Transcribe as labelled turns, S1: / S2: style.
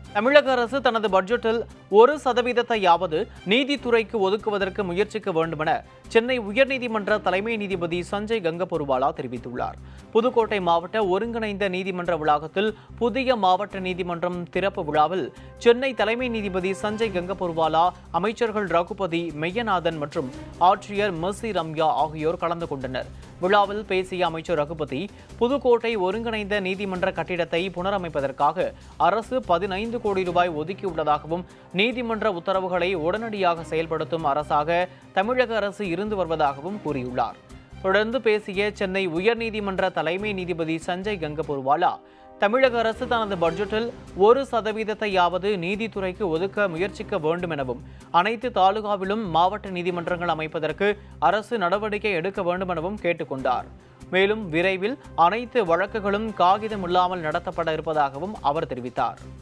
S1: தமிழக அரசு தனது பட்ஜெட்டில் ஒரு சதவீதத்தையாவது நீதித்துறைக்கு ஒதுக்குவதற்கு முயற்சிக்க வேண்டுமென சென்னை உயர்நீதிமன்ற தலைமை நீதிபதி சஞ்சய் கங்கபொருவாலா தெரிவித்துள்ளார் புதுக்கோட்டை மாவட்ட ஒருங்கிணைந்த நீதிமன்ற வளாகத்தில் புதிய மாவட்ட நீதிமன்றம் திறப்பு விழாவில் சென்னை தலைமை நீதிபதி சஞ்சய் கங்கபொருவாலா அமைச்சர்கள் ரகுபதி மெய்யநாதன் மற்றும் ஆட்சியர் மெர்சி ரம்யா ஆகியோர் கலந்து கொண்டனர் விழாவில் பேசிய அமைச்சர் ரகுபதி புதுக்கோட்டை ஒருங்கிணைந்த நீதிமன்ற கட்டிடத்தை புனரமைப்பதற்காக அரசு பதினைந்து கோடி ரூபாய் ஒதுக்கியுள்ளதாகவும் நீதிமன்ற உத்தரவுகளை உடனடியாக செயல்படுத்தும் அரசாக தமிழக அரசு இருந்து வருவதாகவும் கூறியுள்ளார் தொடர்ந்து பேசிய சென்னை உயர்நீதிமன்ற தலைமை நீதிபதி சஞ்சய் கங்கபொருவாலா தமிழக அரசு தனது பட்ஜெட்டில் ஒரு சதவீதத்தையாவது நீதித்துறைக்கு ஒதுக்க முயற்சிக்க வேண்டும் எனவும் அனைத்து தாலுகாவிலும் மாவட்ட நீதிமன்றங்கள் அமைப்பதற்கு அரசு நடவடிக்கை எடுக்க வேண்டும் எனவும் கேட்டுக்கொண்டார் மேலும் விரைவில் அனைத்து வழக்குகளும் காகிதமில்லாமல் நடத்தப்பட இருப்பதாகவும் அவர் தெரிவித்தார்